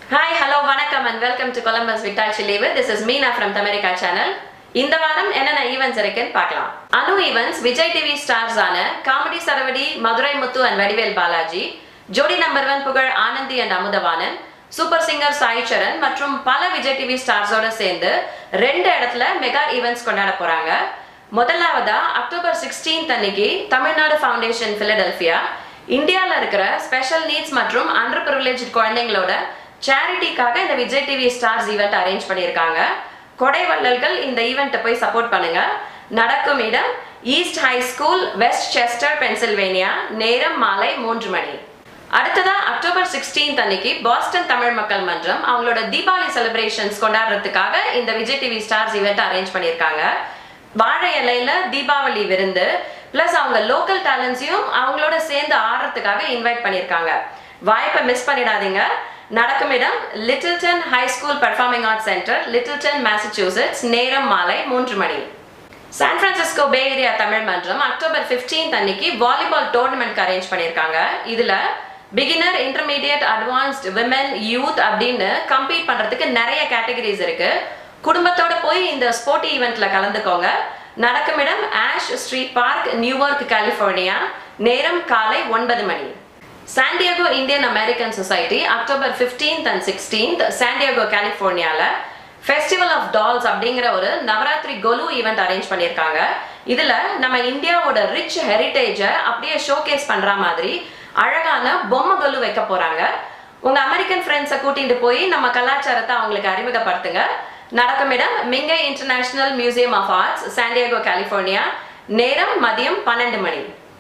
hi hello வணக்கம் and welcome to Columbus விட்டாச்சி leave this is Meena from Tamirica channel இந்த வாரம் என்னென்ன ஈவெண்ட்ஸ் இருக்குன்னு பார்க்கலாம் அனு ஈவெண்ட்ஸ் விஜய் டிவி ஸ்டார்ஸ் ஆன காமெடி சரவடி Madurai Muthu and Vadivel Balaji Jodi number one Pugazh Anandhi and Amudhavanan super singer Sai Charan மற்றும் பல விஜய் டிவி ஸ்டார்ஸோட சேர்ந்து ரெண்டு இடத்துல மெகா ஈவெண்ட்ஸ் கொண்டாட போறாங்க முதலாவதா அக்டோபர் 16th அன்னைக்கு தமிழ்நாடு ஃபவுண்டேஷன் பிலடெல்பியா இந்தியாவில் இருக்கிற ஸ்பெஷல் நீட்ஸ் மற்றும் அண்டர் ப்ரிவிலேஜ் குழந்தைங்களோட சேரிட்டிக்காக இந்த Vijay TV stars event arrange பண்ணியிருக்காங்க கொடை வள்ளல்கள் இந்த ஈவெண்ட்டை போய் சப்போர்ட் பண்ணுங்க நடக்கும் இடம் East High School West Chester Pennsylvania நேரம் மாலை மூன்று மணி அடுத்ததா அக்டோபர் 16th அன்னைக்கு பாஸ்டன் தமிழ் மக்கள் மன்றம் அவங்களோட தீபாவளி செலிப்ரேஷன்ஸ் கொண்டாடுறதுக்காக இந்த Vijay TV stars event arrange பண்ணியிருக்காங்க வாழை இலையில தீபாவளி விருந்து பிளஸ் அவங்க லோக்கல் டேலண்ட்ஸையும் அவங்களோட சேர்ந்து ஆடுறதுக்காக இன்வைட் பண்ணியிருக்காங்க வாய்ப்பை மிஸ் பண்ணிடாதீங்க நடக்கும் இடம் Littleton High School performing arts centre Littleton Massachusetts நேரம் மாலை மூன்று மணி San Francisco Bay Area Tamil Mandram October 15th அன்னைக்கு வாலிபால் டோர்னமெண்ட் அரேஞ்ச் பண்ணியிருக்காங்க இதுல beginner intermediate advanced women youth அப்படின்னு கம்பீட் பண்றதுக்கு நிறைய கேட்டகரிஸ் இருக்கு குடும்பத்தோட போய் இந்த ஸ்போர்ட் ஈவெண்ட்ல கலந்துக்கோங்க நடக்கும் இடம் Ash Street Park New York California நேரம் காலை ஒன்பது மணி San Diego Indian American Society October 15th and 16th San Diego கலிஃபோர்னியால ஃபெஸ்டிவல் ஆஃப் டால்ஸ் அப்படிங்கிற ஒரு நவராத்திரி கொலு ஈவெண்ட் அரேஞ்ச் பண்ணியிருக்காங்க இதுல நம்ம இந்தியாவோட ரிச் ஹெரிட்டேஜை அப்படியே ஷோகேஸ் பண்ற மாதிரி அழகான பொம்மை கொலு வைக்க போறாங்க உங்க அமெரிக்கன் ஃப்ரெண்ட்ஸை கூட்டிட்டு போய் நம்ம கலாச்சாரத்தை அவங்களுக்கு அறிமுகப்படுத்துங்க நடக்கும் இடம் Mingei International Museum of Arts San Diego California நேரம் மதியம் பன்னெண்டு மணி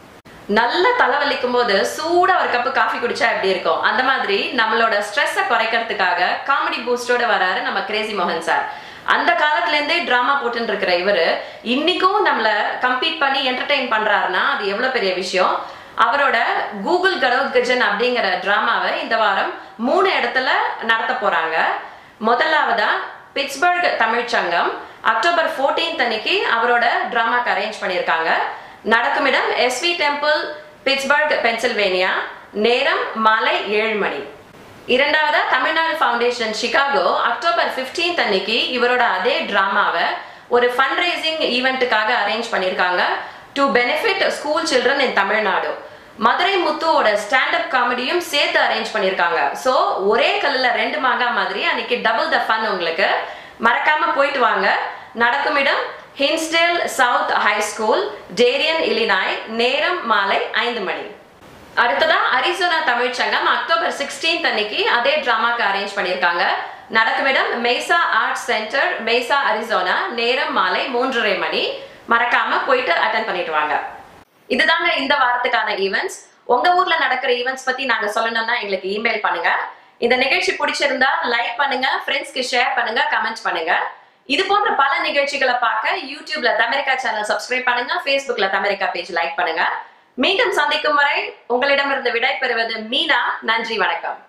நல்ல தலைவலிக்கும் போது சூடா ஒரு கப்பு காஃபி குடிச்சா எப்படி இருக்கும் அந்த மாதிரி நம்மளோட ஸ்ட்ரெஸ்ஸை குறைக்கிறதுக்காக காமெடி பூஸ்டோட வராரு நம்ம கிரேசி மோகன் சார் அந்த காலத்துல இருந்தே டிராமா போட்டுன்னு இருக்கிற இவரு இன்னைக்கும் நம்மள கம்பீட் பண்ணி என்டர்டெயின் பண்றாருன்னா அது எவ்வளவு பெரிய விஷயம் அவரோட கூகுள் கடவுள் கஜன் அப்படிங்கிற டிராமாவை இந்த வாரம் மூணு இடத்துல நடத்த போறாங்க முதலாவதா பிட்ஸ்பர்க் தமிழ்ச்சங்கம் அக்டோபர் 14th அன்னைக்கு அவரோட டிராமாக்கு அரேஞ்ச் பண்ணியிருக்காங்க நடக்கும் இடம் எஸ்வி டெம்பிள் பிட்ஸ்பர்க் பென்சில்வேனியா நேரம் மாலை ஏழு மணி இரண்டாவதா Tamil Nadu foundation Chicago October 15th அன்னைக்கு இவரோட அதே டிராமாவை ஒரு ஃபண்ட் ரைசிங் ஈவெண்ட்டுக்காக அரேஞ்ச் பண்ணியிருக்காங்க to benefit school children in Tamil Nadu Madurai முத்துவோட ஸ்டாண்டப் காமெடியும் சேர்த்து அரேஞ்ச் பண்ணியிருக்காங்க ஸோ ஒரே கல்லுல ரெண்டு மாங்கா மாதிரி அன்னைக்கு டபுள் த ஃபன் உங்களுக்கு மறக்காம போயிட்டு வாங்க நடக்கும் இடம் Hinsdale South High School Darien Illinois நேரம் மாலை ஐந்து மணி அடுத்ததா அரிசோனா தமிழ்ச்சங்கம் அக்டோபர் 16th அன்னைக்கு அதே டிராமாக்கு அரேஞ்ச் பண்ணியிருக்காங்க நடக்கும் இடம் Mesa Art Centre Mesa Arizona நேரம் மாலை மூன்றரை மணி மறக்காம போயிட்டு அட்டன் பண்ணிட்டு வாங்க இதுதாங்க இந்த வாரத்துக்கான ஈவெண்ட்ஸ் உங்க ஊர்ல நடக்கிற ஈவெண்ட்ஸ் பத்தி நாங்க சொல்லணும்னா எங்களுக்கு இமெயில் பண்ணுங்க இந்த நிகழ்ச்சி பிடிச்சிருந்தா லைக் பண்ணுங்க ஃப்ரெண்ட்ஸ்க்கு ஷேர் பண்ணுங்க கமெண்ட் பண்ணுங்க இது போன்ற பல நிகழ்ச்சிகளை பார்க்க யூடியூப்ல தமிரிக்கா சேனல் சப்ஸ்கிரைப் பண்ணுங்க ஃபேஸ்புக்ல தமிரிக்கா பேஜ் லைக் பண்ணுங்க மீண்டும் சந்திக்கும் வரை உங்களிடமிருந்து விடை பெறுவது மீனா நன்றி வணக்கம்